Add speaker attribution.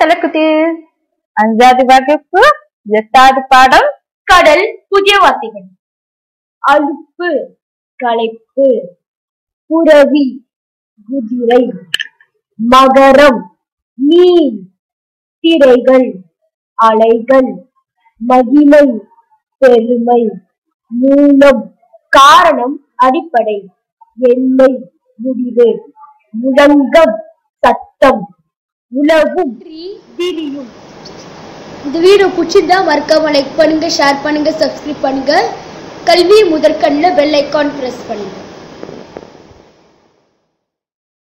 Speaker 1: தலைக்குத்து அஞ்சாவது வகுப்பு எட்டாவது பாடம்
Speaker 2: கடல் புதிய வார்த்தைகள் அலுப்பு களைப்பு புரவி குதிரை மகரம் மீன் திரைகள் அலைகள் மகிமை பெருமை மூலம் காரணம் அடிப்படை எல்லை முடிவு முழங்கம் சத்தம் உலவும் திரியும்
Speaker 3: இந்த வீடியோ பிடிச்சிருந்தா மறக்காம லைக் பண்ணுங்க ஷேர் பண்ணுங்க சப்ஸ்கிரைப் பண்ணுங்க கல்வி முதற்கண்ணில் பெல் ஐக்கான் பிரஸ் பண்ணுங்க